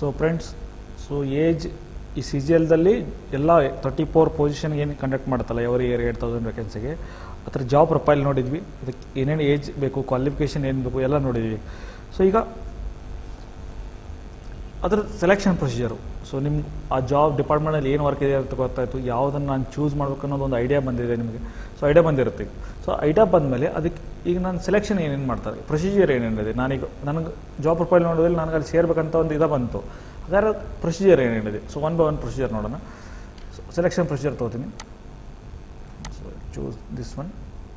so friends so age ಈ C G ಎಲ್ದಲ್ಲಿ ಎಲ್ಲ ತರ್ಟಿ ಫೋರ್ ಪೊಸಿಷನ್ಗೆ ಏನು ಕಂಡಕ್ಟ್ ಮಾಡುತ್ತಲ್ಲ ಎವರಿ ಇಯರ್ ಏಟ್ ತೌಸಂಡ್ ವೇಕೆನ್ಸಿಗೆ ಅದರ ಜಾಬ್ ಪ್ರೊಫೈಲ್ ನೋಡಿದ್ವಿ ಅದಕ್ಕೆ ಏನೇನು ಏಜ್ ಬೇಕು ಕ್ವಾಲಿಫಿಕೇಷನ್ ಏನು ಬೇಕು ಎಲ್ಲ ನೋಡಿದ್ವಿ ಸೊ ಈಗ ಅದರ ಸೆಲೆಕ್ಷನ್ ಪ್ರೊಸೀಜರು ಸೊ ನಿಮ್ಮ ಆ ಜಾಬ್ ಡಿಪಾರ್ಟ್ಮೆಂಟಲ್ಲಿ ಏನು ವರ್ಕ್ ಇದೆ ಅಂತ ಗೊತ್ತಾಯಿತು ಯಾವುದನ್ನು ನಾನು ಚೂಸ್ ಮಾಡಬೇಕು ಅನ್ನೋದು ಒಂದು ಐಡಿಯಾ ಬಂದಿದೆ ನಿಮಗೆ ಸೊ ಐಡಿಯಾ ಬಂದಿರುತ್ತೆ ಸೊ ಐಡಿಯಾ ಬಂದಮೇಲೆ ಅದಕ್ಕೆ ಈಗ ನಾನು ಸೆಲೆಕ್ಷನ್ ಏನೇನು ಮಾಡ್ತಾರೆ ಪ್ರೊಸೀಜರ್ ಏನೇನಿದೆ ನಾನೀಗ ನನಗೆ ಜಾಬ್ ಪ್ರೊಫೈಲ್ ನೋಡಿದ್ರೆ ನನಗೆ ಅಲ್ಲಿ ಸೇರ್ಬೇಕಂತ ಒಂದು ಇದು ಬಂತು ಹಾಗಾದ್ರೆ ಪ್ರೊಸೀಜರ್ ಏನೇನಿದೆ so one by one procedure ನೋಡೋಣ ಸೆಲೆಕ್ಷನ್ ಪ್ರೊಸೀಜರ್ ತೊಗೋತೀನಿ so choose this one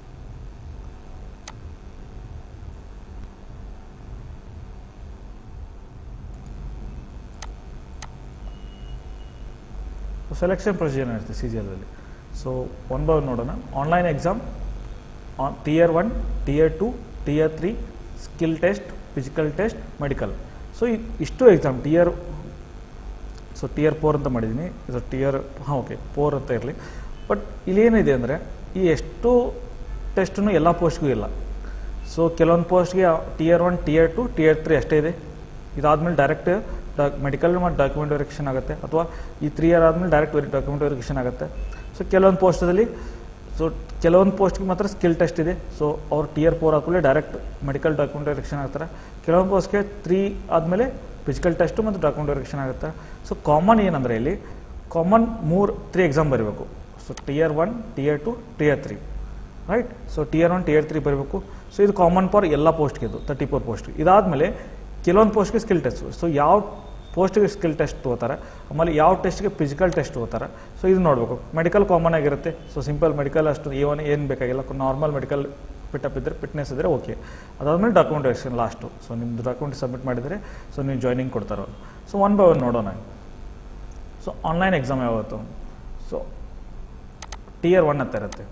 selection procedure ಇರುತ್ತೆ ಸಿ ಜಿ ಎಲ್ದಲ್ಲಿ ಸೊ ಒನ್ ಬೈ ಒನ್ ನೋಡೋಣ online exam on tier one tier two tier three skill test physical test medical so ಇಷ್ಟು exam tier so tier four ಅಂತ ಮಾಡಿದ್ದೀನಿ so tier ಹಾಂ okay four ಅಂತ ಇರಲಿ but ಇಲ್ಲೇನಿದೆ ಅಂದರೆ ಈ ಎಷ್ಟು ಟೆಸ್ಟೂ ಎಲ್ಲ ಪೋಸ್ಟ್ಗೂ ಇಲ್ಲ ಸೊ ಕೆಲವೊಂದು ಪೋಸ್ಟ್ಗೆ tier one tier two tier three ಅಷ್ಟೇ ಇದೆ ಇದಾದಮೇಲೆ ಡೈರೆಕ್ಟ್ ಡಾಕ್ ಮೆಡಿಕಲ್ ಮತ್ತು ಡಾಕ್ಯುಮೆಂಟ್ ವೆರಿಫಿಕೇಷನ್ ಆಗುತ್ತೆ ಅಥವಾ ಈ ತ್ರೀ ಇಯರ್ ಆದಮೇಲೆ ಡೈರೆಕ್ಟ್ ವೆರಿ ಡಾಕ್ಯುಮೆಂಟ್ ವೆರಿಫಿಕೇಷನ್ ಆಗುತ್ತೆ ಸೊ ಕೆಲವೊಂದು ಪೋಸ್ಟದಲ್ಲಿ ಸೊ ಕೆಲವೊಂದು ಪೋಸ್ಟ್ಗೆ ಮಾತ್ರ ಸ್ಕಿಲ್ ಟೆಸ್ಟ್ ಇದೆ ಸೊ ಅವ್ರು ಟಿಯರ್ ಫೋರ್ ಹಾಕಲೇ ಡೈರೆಕ್ಟ್ ಮೆಡಿಕಲ್ ಡಾಕ್ಯುಮೆಂಟ್ ವೆರಿಫಿಕೇಷನ್ ಆಗ್ತಾರೆ ಕೆಲವೊಂದು ಪೋಸ್ಟ್ಗೆ ತ್ರೀ ಆದಮೇಲೆ ಫಿಸಿಕಲ್ ಟೆಸ್ಟು ಮತ್ತು ಡಾಕ್ಯುಮೆಂಟ್ ವೆರಿಫಿಕೇಷನ್ ಆಗುತ್ತೆ ಸೊ ಕಾಮನ್ ಏನಂದರೆ ಇಲ್ಲಿ ಕಾಮನ್ ಮೂರು ತ್ರೀ ಎಕ್ಸಾಮ್ ಬರೀಬೇಕು so tier one tier two tier three right so tier one tier three ಬರಬೇಕು ಸೊ ಇದು ಕಾಮನ್ ಫಾರ್ ಎಲ್ಲ ಪೋಸ್ಟ್ಗೆ ಇದು ತರ್ಟಿ ಫೋರ್ ಪೋಸ್ಟ್ ಇದಾದಮೇಲೆ ಕೆಲವೊಂದು ಪೋಸ್ಟ್ಗೆ ಸ್ಕಿಲ್ ಟೆಸ್ಟ್ ಸೊ ಯಾವ ಪೋಸ್ಟ್ಗೆ ಸ್ಕಿಲ್ ಟೆಸ್ಟ್ ತಗೋತಾರೆ ಆಮೇಲೆ ಯಾವ ಟೆಸ್ಟ್ಗೆ ಫಿಸಿಕಲ್ ಟೆಸ್ಟ್ ತಗೋತಾರೆ ಸೊ ಇದು ನೋಡಬೇಕು ಮೆಡಿಕಲ್ ಕಾಮನ್ ಆಗಿರುತ್ತೆ ಸೊ ಸಿಂಪಲ್ ಮೆಡಿಕಲ್ ಅಷ್ಟು ಏನು ಏನು ಬೇಕಾಗಿಲ್ಲ ನಾರ್ಮಲ್ ಮೆಡಿಕಲ್ ಪಿಟಪ್ ಇದ್ದರೆ ಫಿಟ್ನೆಸ್ ಇದ್ದರೆ ಓಕೆ ಅದಾದಮೇಲೆ ಡಾಕ್ಯುಮೆಂಟೇಷನ್ ಲಾಸ್ಟು ಸೊ ನಿಮ್ಮದು ಡಾಕ್ಯುಮೆಂಟ್ ಸಬ್ಮಿಟ್ ಮಾಡಿದರೆ ಸೊ ನೀವು ಜಾಯ್ನಿಂಗ್ ಕೊಡ್ತಾರೆ ಅವರು ಸೊ ಒನ್ ಬೈ ಒನ್ ನೋಡೋಣ ಸೊ ಆನ್ಲೈನ್ ಎಕ್ಸಾಮ್ ಯಾವತ್ತು ಸೊ ಟಿಯರ್ ಒನ್ ಅಂತ ಇರುತ್ತೆ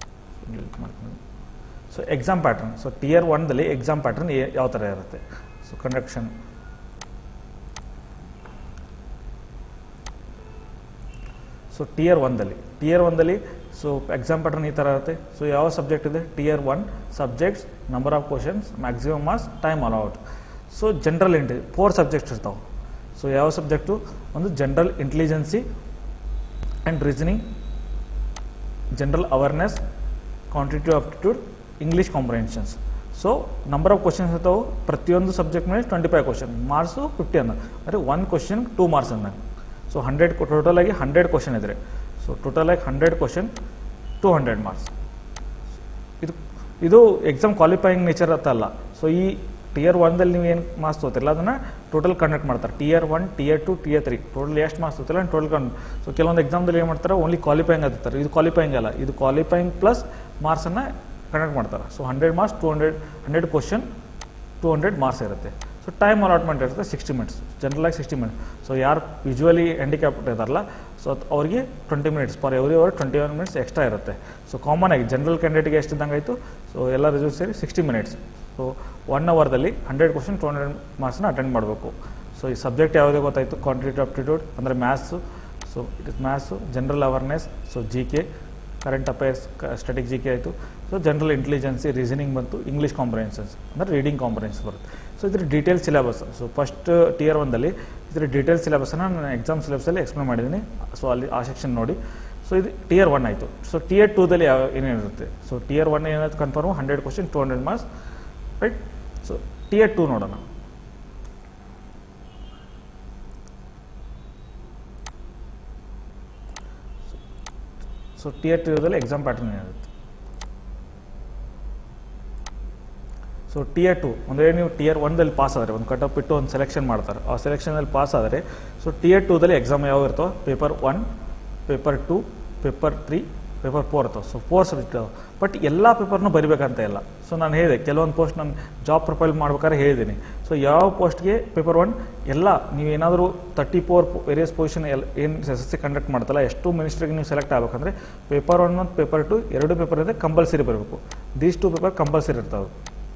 so exam pattern so tier ಒನ್ದಲ್ಲಿ ಎಕ್ಸಾಮ್ ಪ್ಯಾಟ್ರನ್ ಯಾವ ಥರ ಇರುತ್ತೆ ಸೊ ಕಂಡಕ್ಷನ್ ಸೊ ಟಿಯರ್ ಒನ್ದಲ್ಲಿ ಟಿಯರ್ ಒನ್ದಲ್ಲಿ ಸೊ ಎಕ್ಸಾಮ್ ಪ್ಯಾಟರ್ನ್ ಈ ಥರ ಇರುತ್ತೆ ಸೊ ಯಾವ ಸಬ್ಜೆಕ್ಟ್ ಇದೆ tier one subjects number of questions maximum marks time allot so general ಇಂಟಿ four subjects ಇರ್ತಾವೆ ಸೊ ಯಾವ ಸಬ್ಜೆಕ್ಟು ಒಂದು general intelligence and reasoning general awareness quantitative aptitude English comprehensions so number of questions ಇರ್ತಾವೆ ಪ್ರತಿಯೊಂದು subject ಮೇಲೆ twenty five question marks fifty ಅನ್ನ ಅಂದರೆ one question two marks ಅಂದ so hundred total ಆಗಿ ಹಂಡ್ರೆಡ್ ಕ್ವಶನ್ ಇದ್ರೆ ಸೊ ಟೋಟಲ್ ಆಗಿ hundred question two hundred marks ಇದು ಇದು ಎಕ್ಸಾಮ್ ಕ್ವಾಲಿಫೈಯಿಂಗ್ ನೇಚರ್ ಅಲ್ಲ ಸೊ ಈ ಟಿಯರ್ ಒನ್ದಲ್ಲಿ ನೀವು ಏನು ಮಾರ್ಕ್ಸ್ ತೊಗೊತಿಲ್ಲ ಅದನ್ನು ಟೋಟಲ್ ಕಂಡಕ್ಟ್ ಮಾಡ್ತಾರೆ tier one tier two tier three total ಎಷ್ಟು ಮಾರ್ಕ್ಸ್ ತೊಗೊತಿಲ್ಲ ಟೋಟಲ್ ಕಂಡ್ ಸೊ ಕೆಲವೊಂದು ಎಕ್ಸಾಮ್ದಲ್ಲಿ ಏನು ಮಾಡ್ತಾರೆ ಓನ್ಲಿ ಕ್ವಾಲಿಫೈಯಿಂಗ್ ಆಗ್ತಾರೆ ಇದು ಕ್ವಾಲಿಫೈಯಿಂಗ್ ಅಲ್ಲ ಇದು ಕ್ವಾಲಿಫೈಯಿಂಗ್ ಪ್ಲಸ್ ಮಾರ್ಕ್ಸನ್ನು ಕಂಡಕ್ಟ್ ಮಾಡ್ತಾರೆ so hundred marks two hundred hundred question two hundred marks ಇರುತ್ತೆ ಸೊ ಟೈಮ್ ಅಲಾಟ್ಮೆಂಟ್ ಇರುತ್ತೆ ಸಿಕ್ಸ್ಟಿ ಮಿನಿಟ್ಸ್ ಜನರಲಾಗಿ ಸಿಕ್ಸ್ಟಿ ಮಿನಿಟ್ಸ್ ಸೊ ಯಾರು ಯೂಶ್ವಲಿ ಹ್ಯಾಂಡಿಕ್ಯಾಪ್ಟ್ ಇದಾರಲ್ಲ ಸೊ ಅವ್ರಿಗೆ twenty minutes for every hour twenty one minutes extra ಇರುತ್ತೆ so common ಆಗಿ general ಕ್ಯಾಂಡಿಡೇಟ್ಗೆ ಎಷ್ಟು ಇದ್ದಂಗೆ ಆಯಿತು ಸೊ ಎಲ್ಲ ರಿಸಲ್ಟ್ ಸೇರಿ ಸಿಕ್ಸ್ಟಿ ಮಿನಿಟ್ಸ್ ಸೊ ಒನ್ ಅವರ್ದಲ್ಲಿ ಹಂಡ್ರೆಡ್ ಕ್ವಶನ್ ಟು ಹಂಡ್ರೆಡ್ ಮಾರ್ಕ್ಸ್ನ ಅಟೆಂಡ್ ಮಾಡಬೇಕು ಸೊ ಈ ಸಬ್ಜೆಕ್ಟ್ ಯಾವುದೇ ಗೊತ್ತಾಯಿತು ಕಾಂಟಿಟಿವ್ ಆಪ್ಟಿಟ್ಯೂಡ್ ಅಂದರೆ maths so it is maths general awareness so G K current affairs static G K ಆಯಿತು ಸೊ ಜನರಲ್ ಇಂಟೆಲಿಜೆನ್ಸಿ ರೀಸನಿಂಗ್ ಬಂತು English comprehensions ಅಂದರೆ ರೀಡಿಂಗ್ ಕಾಂಪ್ರಹೆನ್ಸ್ ಬರುತ್ತೆ ಸೊ ಇದ್ರ detail syllabus so first tier ಒನ್ದಲ್ಲಿ ಇದ್ರ detail ಸಿಲೆಬಸ್ನ ನಾನು ಎಕ್ಸಾಮ್ ಸಿಲೆಬಸಲ್ಲಿ ಎಕ್ಸ್ಪ್ಲೇನ್ ಮಾಡಿದ್ದೀನಿ ಸೊ ಅಲ್ಲಿ ಆ ಸೆಕ್ಷನ್ ನೋಡಿ ಸೊ ಇದು ಟಿಯರ್ ಒನ್ ಆಯಿತು ಸೊ ಟಿಯರ್ ಟೂದಲ್ಲಿ ಯಾವ ಏನೇನಿರುತ್ತೆ ಸೊ ಟಿಯರ್ ಒನ್ ಏನಾಯ್ತು confirm hundred question two hundred marks right so tier two ನೋಡೋಣ ಸೊ ಟಿಯರ್ ಟೂದಲ್ಲಿ ಎಕ್ಸಾಮ್ ಪ್ಯಾಟರ್ನ್ ಏನಿರುತ್ತೆ ಸೊ ಟಿಯರ್ ಟು ಅಂದರೆ ನೀವು ಟಿಯರ್ ಒನ್ದಲ್ಲಿ ಪಾಸ್ ಆದರೆ ಒಂದು ಕಟ್ ಆಫ್ ಇಟ್ಟು ಒಂದು ಸೆಲೆಕ್ಷನ್ ಮಾಡ್ತಾರೆ ಆ ಸೆಲೆಕ್ಷನಲ್ಲಿ ಪಾಸ್ ಆದರೆ ಸೊ ಟಿಯರ್ ಟೂದಲ್ಲಿ ಎಕ್ಸಾಮ್ ಯಾವ ಇರ್ತಾವೆ paper one paper two paper three paper four ಇರ್ತಾವೆ ಸೊ ಫೋರ್ ಸಬ್ಜೆಕ್ಟ್ ಬಟ್ ಎಲ್ಲ ಪೇಪರ್ನೂ ಬರಿಬೇಕಂತ ಇಲ್ಲ ಸೊ ನಾನು ಹೇಳಿದೆ ಕೆಲವೊಂದು ಪೋಸ್ಟ್ ನಾನು ಜಾಬ್ ಪ್ರೊಫೈಲ್ ಮಾಡ್ಬೇಕಾದ್ರೆ ಹೇಳಿದ್ದೀನಿ ಸೊ ಯಾವ ಪೋಸ್ಟ್ಗೆ ಪೇಪರ್ ಒನ್ ಎಲ್ಲ ನೀವು ಏನಾದರೂ ತರ್ಟಿ ಫೋರ್ ವೇರಿಯಸ್ ಪೊಸಿಷನ್ ಎಲ್ಲ ಏನು ಎಸ್ ಎಸ್ ಸಿ ಕಂಡಕ್ಟ್ ಮಾಡ್ತಲ್ಲ ಎಷ್ಟು ಮಿನಿಸ್ಟ್ರಿಗೆ ನೀವು ಸೆಲೆಕ್ಟ್ ಆಗಬೇಕಂದ್ರೆ ಪೇಪರ್ ಒನ್ ಮತ್ತು ಪೇಪರ್ ಟು ಎರಡು ಪೇಪರ್ ಇದೆ ಕಂಪಲ್ಸರಿ ಬರಬೇಕು ದೀಸ್ ಟು ಪೇಪರ್ ಕಂಪಲ್ಸರಿ ಇರ್ತಾವೆ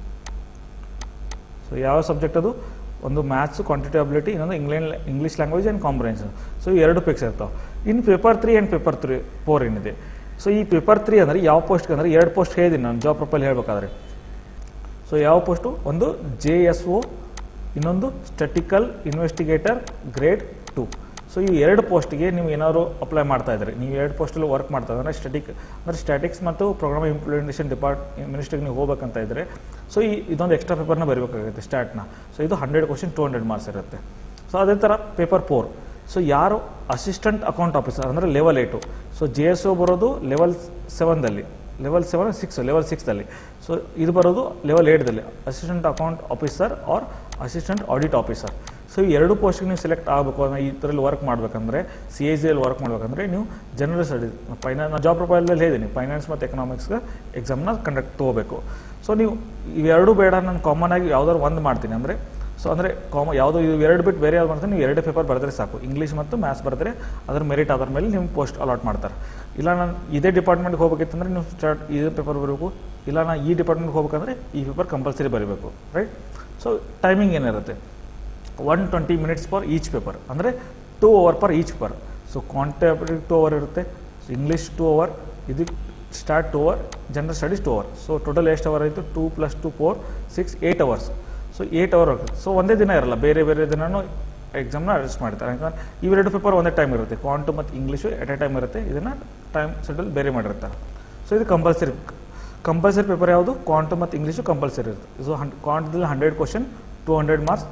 ಸೊ ಯಾವ ಸಬ್ಜೆಕ್ಟ್ ಅದು ಒಂದು ಮ್ಯಾಥ್ಸ್ ಕ್ವಾಂಟಿಟಿ ಅಬಿಲಿಟಿ ಇನ್ನೊಂದು England English language and comprehension so ಈ ಎರಡು ಪಿಕ್ಸ್ ಇರ್ತಾವೆ ಇನ್ನು paper three and paper three four ಏನಿದೆ ಸೊ ಈ ಪೇಪರ್ ತ್ರೀ ಅಂದರೆ ಯಾವ ಪೋಸ್ಟ್ಗೆ ಅಂದರೆ ಎರಡು ಪೋಸ್ಟ್ ಹೇಳಿದ್ದೀನಿ ನಾನು ಜಾಬ್ ಪ್ರೊಫೈಲ್ ಹೇಳಬೇಕಾದ್ರೆ ಸೊ ಯಾವ ಪೋಸ್ಟು ಒಂದು ಜೆ ಎಸ್ ಒ ಇನ್ನೊಂದು statistical investigator grade two so ಈ ಎರಡು ಪೋಸ್ಟ್ಗೆ ನೀವು ಏನಾದ್ರು ಅಪ್ಲೈ ಮಾಡ್ತಾ ಇದ್ರಿ ನೀವು ಎರಡು ಪೋಸ್ಟಲ್ಲಿ ವರ್ಕ್ ಮಾಡ್ತಾ ಇದ್ರೆ ಸ್ಟೆಟಿಕ್ ಅಂದರೆ ಸ್ಟ್ಯಾಟಿಕ್ಸ್ ಮತ್ತು ಪ್ರೋಗ್ರಾಮ್ ಇಂಪ್ಲಿಮೆಂಟೇಷನ್ ಡಿಪಾರ್ಟ್ ಮಿನಿಸ್ಟ್ರಿಗೆ ನೀವು ಹೋಗ್ಬೇಕಂತ ಇದ್ದರೆ ಸೊ ಈ ಇದೊಂದು ಎಕ್ಸ್ಟ್ರಾ ಪೇಪರ್ನ ಬರಬೇಕಾಗುತ್ತೆ ಸ್ಟಾರ್ಟ್ನ ಸೊ ಇದು hundred question two hundred marks ಇರುತ್ತೆ ಸೊ ಅದೇ ಥರ ಪೇಪರ್ ಫೋರ್ ಸೊ ಯಾರು ಅಸಿಸ್ಟೆಂಟ್ ಅಕೌಂಟ್ ಆಫೀಸರ್ ಅಂದರೆ level eight so J S O ಬರೋದು ಲೆವೆಲ್ ಸೆವೆನ್ದಲ್ಲಿ ಲೆವೆಲ್ ಸೆವೆನ್ ಸಿಕ್ಸ್ ಲೆವೆಲ್ ಸಿಕ್ಸ್ದಲ್ಲಿ ಸೊ ಇದು ಬರೋದು ಲೆವೆಲ್ ಏಟ್ದಲ್ಲಿ assistant account officer or assistant audit officer so ಈ ಎರಡು ಪೋಸ್ಟ್ಗೆ ನೀವು ಸೆಲೆಕ್ಟ್ ಆಗಬೇಕು ಅಂದರೆ ಈ ಥರಲ್ಲಿ ವರ್ಕ್ ಮಾಡಬೇಕಂದ್ರೆ ಸಿ ಐ ಸಿಯಲ್ಲಿ ವರ್ಕ್ ಮಾಡಬೇಕಂದ್ರೆ ನೀವು ಜನರಲ್ ಸ್ಟಡೀಸ್ ಫೈನಾನ್ಸ್ ನಾನು ಜಾಬ್ ಪ್ರೊಫೈಲಲ್ಲಿ ಹೇಳಿದ್ದೀನಿ ಫೈನಾನ್ಸ್ ಮತ್ತು ಎಕನಾಮಿಕ್ಸ್ಗೆ ಎಕ್ಸಾಮ್ನ ಕಂಡಕ್ಟ್ ತೊಗೋಬೇಕು ಸೊ ನೀವು ಇವೆರಡು ಬೇಡ ನಾನು ಕಾಮನ್ ಆಗಿ ಯಾವ್ದಾದ್ರು ಒಂದು ಮಾಡ್ತೀನಿ ಅಂದರೆ ಸೊ ಅಂದರೆ ಕಾಮ ಯಾವುದೋ ಇದು ಎರಡು ಬಿಟ್ಟು ಬೇರೆ ಯಾವ್ದು ಮಾಡ್ತಾರೆ ನೀವು ಎರಡೇ ಪೇಪರ್ ಬರೆದ್ರೆ ಸಾಕು ಇಂಗ್ಲೀಷ್ ಮತ್ತು ಮ್ಯಾಥ್ಸ್ ಬರೆದ್ರೆ ಅದ್ರ ಮೆರಿಟ್ ಅದ್ರ ಮೇಲೆ ನಿಮ್ಮ ಪೋಸ್ಟ್ ಅಲಾಟ್ ಮಾಡ್ತಾರೆ ಇಲ್ಲ ನಾನು ಇದೇ ಡಿಪಾರ್ಟ್ಮೆಂಟ್ಗೆ ಹೋಗ್ಬೇಕಿತ್ತಂದ್ರೆ ನೀವು ಸ್ಟಾರ್ಟ್ ಇದೇ ಪೇಪರ್ ಬರಬೇಕು ಇಲ್ಲ ನಾನು ಈ ಡಿಪಾರ್ಟ್ಮೆಂಟ್ಗೆ ಹೋಗ್ಬೇಕಂದ್ರೆ ಈ ಪೇಪರ್ ಕಂಪಲ್ಸರಿ ಬರೀಬೇಕು ರೈಟ್ ಸೊ ಟೈಮಿಂಗ್ ಏನಿರುತ್ತೆ one twenty minutes for each paper ಅಂದರೆ two hour per each paper so contemporary two hour ಇರುತ್ತೆ ಸೊ ಇಂಗ್ಲೀಷ್ ಟೂ ಅವರ್ ಇದು start two hour general studies two hour so total ಎಷ್ಟು hour ಆಯಿತು two plus two four six eight hours so eight hour ಆಗುತ್ತೆ so ಒಂದೇ ದಿನ ಇರಲ್ಲ ಬೇರೆ ಬೇರೆ ದಿನನೂ ಎಕ್ಸಾಮ್ನ ಅಡ್ಜಸ್ಟ್ ಮಾಡ್ತಾರೆ ಯಾಕಂದ್ರೆ ಇವೆರಡು ಪೇಪರ್ ಒಂದೇ ಟೈಮ್ ಇರುತ್ತೆ ಕ್ವಾಂಟು ಮತ್ತು ಇಂಗ್ಲೀಷು ಎಟ್ ಎ ಟೈಮ್ ಇರುತ್ತೆ ಇದನ್ನು ಟೈಮ್ ಶೆಡ್ಯೂಲ್ ಬೇರೆ ಮಾಡಿರ್ತಾರೆ ಸೊ ಇದು ಕಂಪಲ್ಸರಿ ಕಂಪಲ್ಸರಿ ಪೇಪರ್ ಯಾವುದು ಕ್ವಾಂಟು ಮತ್ತು ಇಂಗ್ಲೀಷು ಕಂಪಲ್ಸರಿ ಇರುತ್ತೆ ಸೊ ಹನ್ ಕ್ವಾಂಟದಲ್ಲಿ hundred question two hundred marks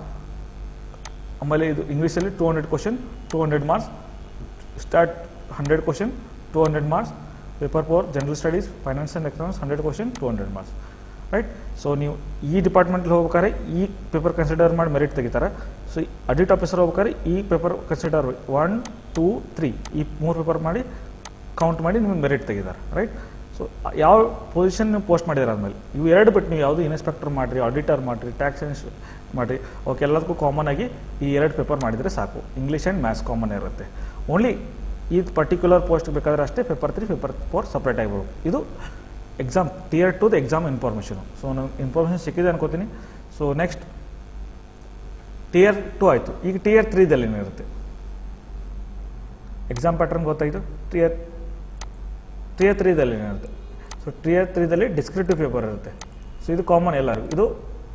ಆಮೇಲೆ ಇದು ಇಂಗ್ಲೀಷಲ್ಲಿ two hundred question two hundred marks start hundred question two hundred marks paper four general studies finance and economics hundred question two hundred marks right so ನೀವು ಈ ಡಿಪಾರ್ಟ್ಮೆಂಟ್ಲಿ ಹೋಗ್ಬೇಕಾದ್ರೆ ಈ paper consider ಮಾಡಿ merit ತೆಗಿತಾರೆ ಸೊ ಅಡಿಟ್ ಆಫೀಸರ್ ಹೋಗ್ಬೇಕಾದ್ರೆ ಈ paper consider one two three ಈ ಮೂರು ಪೇಪರ್ ಮಾಡಿ ಕೌಂಟ್ ಮಾಡಿ ನಿಮಗೆ ಮೆರಿಟ್ ತೆಗಿದ್ದಾರೆ ರೈಟ್ ಸೊ ಯಾವ ಪೊಸಿಷನ್ ನೀವು ಪೋಸ್ಟ್ ಮಾಡಿದ್ರೆ ಆದಮೇಲೆ ಇವು ಎರಡು ಬಿಟ್ಟು ನೀವು ಯಾವುದು ಇನ್ಸ್ಪೆಕ್ಟರ್ ಮಾಡಿರಿ ಆಡಿಟರ್ ಮಾಡಿರಿ ಟ್ಯಾಕ್ಸ್ ಮಾಡಿರಿ ಅವಕ್ಕೆಲ್ಲದಕ್ಕೂ ಕಾಮನ್ ಆಗಿ ಈ ಎರಡು ಪೇಪರ್ ಮಾಡಿದರೆ ಸಾಕು ಇಂಗ್ಲೀಷ್ ಆ್ಯಂಡ್ ಮ್ಯಾಥ್ಸ್ ಕಾಮನ್ ಇರುತ್ತೆ ಓನ್ಲಿ ಈ ಪರ್ಟಿಕ್ಯುಲರ್ ಪೋಸ್ಟ್ ಬೇಕಾದ್ರೆ ಅಷ್ಟೇ paper three paper four separate ಆಗಿರ್ಬೇಕು ಇದು exam tier two the exam information so ನಾನು ಇನ್ಫಾರ್ಮೇಷನ್ ಸಿಕ್ಕಿದೆ ಅನ್ಕೋತೀನಿ ಸೊ ನೆಕ್ಸ್ಟ್ ಟಿಯರ್ ಟು ಆಯಿತು ಈಗ ಟಿಯರ್ ತ್ರೀದಲ್ಲಿ ಏನಿರುತ್ತೆ ಎಕ್ಸಾಮ್ ಪ್ಯಾಟರ್ನ್ ಗೊತ್ತಾಯಿತು ಟಿಯರ್ ಟಿಯರ್ ತ್ರೀದಲ್ಲಿ ಏನಿರುತ್ತೆ ಸೊ ಟಿಯರ್ ತ್ರೀದಲ್ಲಿ ಡಿಸ್ಕ್ರಿಪ್ಟಿವ್ ಪೇಪರ್ ಇರುತ್ತೆ ಸೊ ಇದು ಕಾಮನ್ ಎಲ್ಲರಿಗೂ ಇದು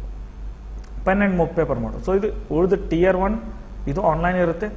ಪೆನ್ ಆ್ಯಂಡ್ ಮೂವ್ ಪೇಪರ್ ಮಾಡು ಸೊ ಇದು ಉಳಿದು ಟಿಯರ್ ಒನ್ ಇದು ಆನ್ಲೈನ್ ಇರುತ್ತೆ